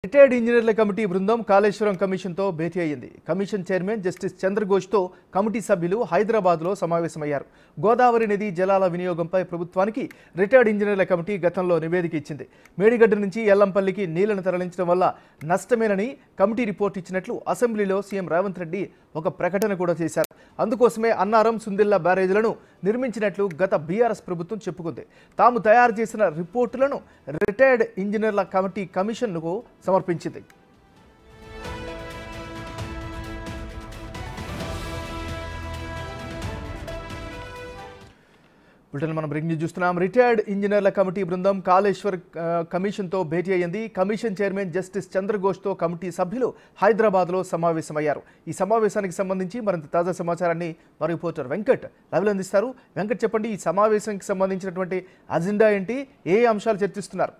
Retired ఇంజనీర్ల committee బృందం కాళేశ్వరం కమిషన్తో భేటీ అయ్యింది కమిషన్ చైర్మన్ జస్టిస్ చంద్రఘోష్తో కమిటీ సభ్యులు హైదరాబాద్లో సమావేశమయ్యారు గోదావరి నది జలాల వినియోగంపై ప్రభుత్వానికి రిటైర్డ్ ఇంజనీర్ల కమిటీ గతంలో నివేదిక ఇచ్చింది మేడిగడ్డ నుంచి ఎల్లంపల్లికి నీళ్లను తరలించడం వల్ల నష్టమేనని కమిటీ రిపోర్ట్ ఇచ్చినట్లు అసెంబ్లీలో సీఎం రేవంత్ రెడ్డి ఒక ప్రకటన కూడా చేశారు అందుకోసమే అన్నారం సుందిల్లా బ్యారేజీలను నిర్మించినట్లు గత బీఆర్ఎస్ ప్రభుత్వం చెప్పుకుంది తాము తయారు చేసిన రిపోర్టులను రిటైర్డ్ ఇంజనీర్ల కమిటీ కమిషన్కు సమర్పించింది బులెటిన్ మనం బ్రేక్ న్యూస్ చూస్తున్నాం రిటైర్డ్ ఇంజనీర్ల కమిటీ బృందం కాళేశ్వర్ ఆ, కమిషన్తో భేటీ అయ్యింది కమిషన్ చైర్మన్ జస్టిస్ చంద్రఘోష్తో కమిటీ సభ్యులు హైదరాబాద్లో సమావేశమయ్యారు ఈ సమావేశానికి సంబంధించి మరింత తాజా సమాచారాన్ని మా రిపోర్టర్ వెంకట్ లైవ్లో అందిస్తారు వెంకట్ చెప్పండి ఈ సమావేశానికి సంబంధించినటువంటి అజెండా ఏంటి ఏ అంశాలు చర్చిస్తున్నారు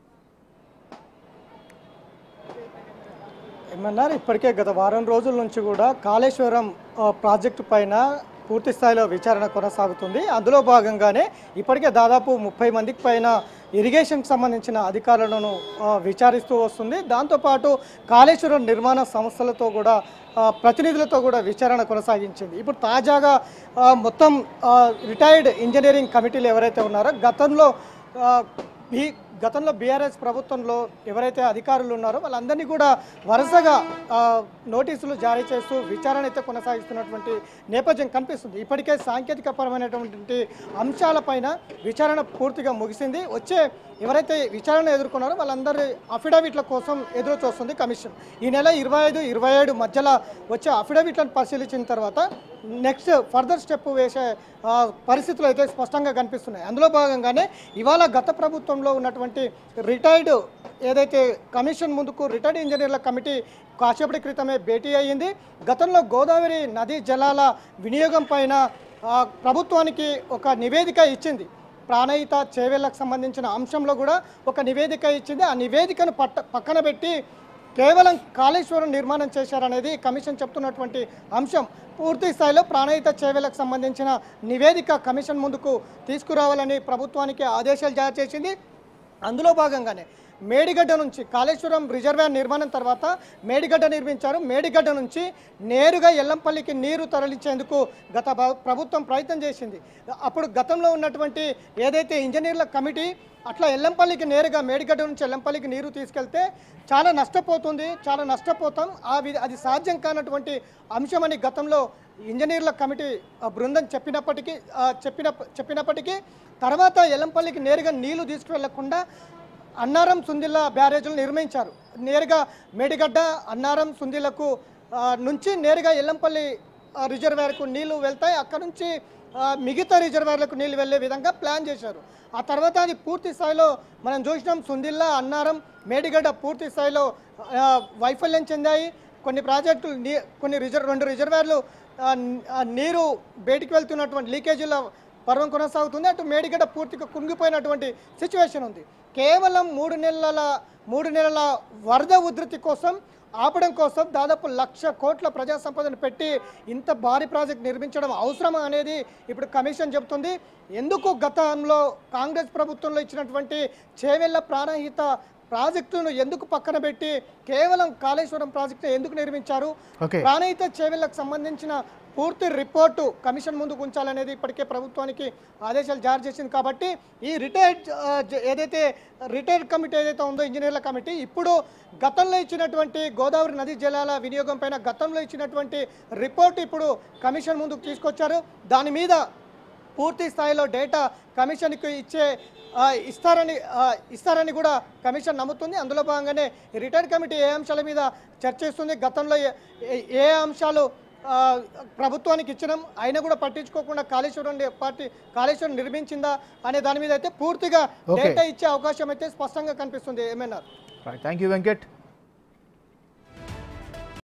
ఏమన్నారు ఇప్పటికే గత వారం రోజుల నుంచి కూడా కాళేశ్వరం ఆ, ప్రాజెక్టు పైన పూర్తి స్థాయిలో విచారణ కొనసాగుతుంది అందులో భాగంగానే ఇప్పటికే దాదాపు ముప్పై మందికి పైన ఇరిగేషన్కి సంబంధించిన అధికారులను ఆ, విచారిస్తూ వస్తుంది దాంతోపాటు కాళేశ్వరం నిర్మాణ సంస్థలతో కూడా ఆ, ప్రతినిధులతో కూడా విచారణ కొనసాగించింది ఇప్పుడు తాజాగా ఆ, మొత్తం ఆ, రిటైర్డ్ ఇంజనీరింగ్ కమిటీలు ఎవరైతే ఉన్నారో గతంలో ఆ, ఈ గతంలో బీఆర్ఎస్ ప్రభుత్వంలో ఎవరైతే అధికారులు ఉన్నారో వాళ్ళందరినీ కూడా వరుసగా ఆ, నోటీసులు జారీ చేస్తూ విచారణ అయితే కొనసాగిస్తున్నటువంటి నేపథ్యం కనిపిస్తుంది ఇప్పటికే సాంకేతికపరమైనటువంటి అంశాలపైన విచారణ పూర్తిగా ముగిసింది వచ్చే ఎవరైతే విచారణ ఎదుర్కొన్నారో వాళ్ళందరి అఫిడవిట్ల కోసం ఎదురు చూస్తుంది కమిషన్ ఈ నెల ఇరవై ఐదు ఇరవై ఏడు మధ్యలో వచ్చే అఫిడవిట్లను పరిశీలించిన తర్వాత నెక్స్ట్ ఫర్దర్ స్టెప్ వేసే ఆ, పరిస్థితులు అయితే స్పష్టంగా కనిపిస్తున్నాయి అందులో భాగంగానే ఇవాళ గత ప్రభుత్వంలో ఉన్నటువంటి రిటైర్డ్ ఏదైతే కమిషన్ ముందుకు రిటైర్డ్ ఇంజనీర్ల కమిటీ కాసేపటి క్రితమే భేటీ అయ్యింది గతంలో గోదావరి నదీ జలాల వినియోగం పైన ఆ, ప్రభుత్వానికి ఒక నివేదిక ఇచ్చింది ప్రాణహిత చేవేళ్లకు సంబంధించిన అంశంలో కూడా ఒక నివేదిక ఇచ్చింది ఆ నివేదికను పట్ట పక్కన పెట్టి కేవలం కాళేశ్వరం నిర్మాణం చేశారనేది కమిషన్ చెప్తున్నటువంటి అంశం పూర్తి స్థాయిలో ప్రాణహిత చేవేలకు సంబంధించిన నివేదిక కమిషన్ ముందుకు తీసుకురావాలని ప్రభుత్వానికి ఆదేశాలు జారీ చేసింది అందులో భాగంగానే మేడిగడ్డ నుంచి కాళేశ్వరం రిజర్వాయర్ నిర్మాణం తర్వాత మేడిగడ్డ నిర్మించారు మేడిగడ్డ నుంచి నేరుగా ఎల్లంపల్లికి నీరు తరలించేందుకు గత ప్ర- ప్రభుత్వం ప్రయత్నం చేసింది అప్పుడు గతంలో ఉన్నటువంటి ఏదైతే ఇంజనీర్ల కమిటీ అట్లా ఎల్లంపల్లికి నేరుగా మేడిగడ్డ నుంచి ఎల్లంపల్లికి నీరు తీసుకెళ్తే చాలా నష్టపోతుంది చాలా నష్టపోతాం ఆ వి- అది సాధ్యం కానటువంటి అంశమని గతంలో ఇంజనీర్ల కమిటీ ఆ, బృందం చెప్పినప్పటికీ ఆ, చెప్పిన చెప్పినప్పటికీ తర్వాత ఎల్లంపల్లికి నేరుగా నీళ్లు తీసుకువెళ్లకుండా అన్నారం సుందిల్ల బ్యారేజీలు నిర్మించారు నేరుగా మేడిగడ్డ అన్నారం సుందిలకు ఆ, నుంచి నేరుగా ఎల్లంపల్లి ఆ, రిజర్వాయర్కు నీళ్లు వెళ్తాయి అక్కడ నుంచి ఆ, మిగతా రిజర్వాయర్లకు నీళ్లు వెళ్ళే విధంగా ప్లాన్ చేశారు ఆ తర్వాత అది పూర్తి స్థాయిలో మనం చూసినాం సుందిల్లా అన్నారం మేడిగడ్డ పూర్తి స్థాయిలో ఆ, వైఫల్యం చెందాయి కొన్ని ప్రాజెక్టులు నీ కొన్ని రిజర్వ్ రెండు రిజర్వాయర్లు ఆ, న్- ఆ, నీరు బయటికి వెళ్తున్నటువంటి లీకేజీల పర్వం కొనసాగుతుంది అటు మేడిగడ్డ పూర్తిగా కుంగిపోయినటువంటి సిచ్యువేషన్ ఉంది కేవలం మూడు నెలల మూడు నెలల వరద ఉధృతి కోసం ఆపడం కోసం దాదాపు లక్ష కోట్ల ప్రజా సంపదను పెట్టి ఇంత భారీ ప్రాజెక్ట్ నిర్మించడం అవసరమా అనేది ఇప్పుడు కమిషన్ చెబుతుంది ఎందుకు గతంలో కాంగ్రెస్ ప్రభుత్వంలో ఇచ్చినటువంటి చేవెళ్ల ప్రాణహిత ప్రాజెక్టును ఎందుకు పక్కన పెట్టి కేవలం కాళేశ్వరం ప్రాజెక్టు ఎందుకు నిర్మించారు ఓకే ప్రాణహిత చేవెళ్లకు సంబంధించిన పూర్తి రిపోర్టు కమిషన్ ముందుకు ఉంచాలనేది ఇప్పటికే ప్రభుత్వానికి ఆదేశాలు జారీ చేసింది కాబట్టి ఈ రిటైర్డ్ ఆ, జ- ఏదైతే రిటైర్డ్ కమిటీ ఏదైతే ఉందో ఇంజనీర్ల కమిటీ ఇప్పుడు గతంలో ఇచ్చినటువంటి గోదావరి నదీ జలాల వినియోగం పైన గతంలో ఇచ్చినటువంటి రిపోర్ట్ ఇప్పుడు కమిషన్ ముందుకు తీసుకొచ్చారు దాని మీద పూర్తి స్థాయిలో డేటా కమిషన్కి ఇచ్చే ఆ, ఇస్తారని ఆ, ఇస్తారని కూడా కమిషన్ నమ్ముతుంది అందులో భాగంగానే రిటైర్డ్ కమిటీ ఏ అంశాల మీద చర్చిస్తుంది గతంలో ఏ- ఏ- ఏ అంశాలు ఆ, ప్రభుత్వానికి ఇచ్చినాం అయినా కూడా పట్టించుకోకుండా కాళేశ్వరం ని- పార్టీ కాళేశ్వరం నిర్మించిందా అనే దాని మీద అయితే పూర్తిగా Okay. డేటా ఇచ్చే అవకాశం అయితే స్పష్టంగా కనిపిస్తుంది ఏమన్నారు థ్యాంక్ యూ వెంకట్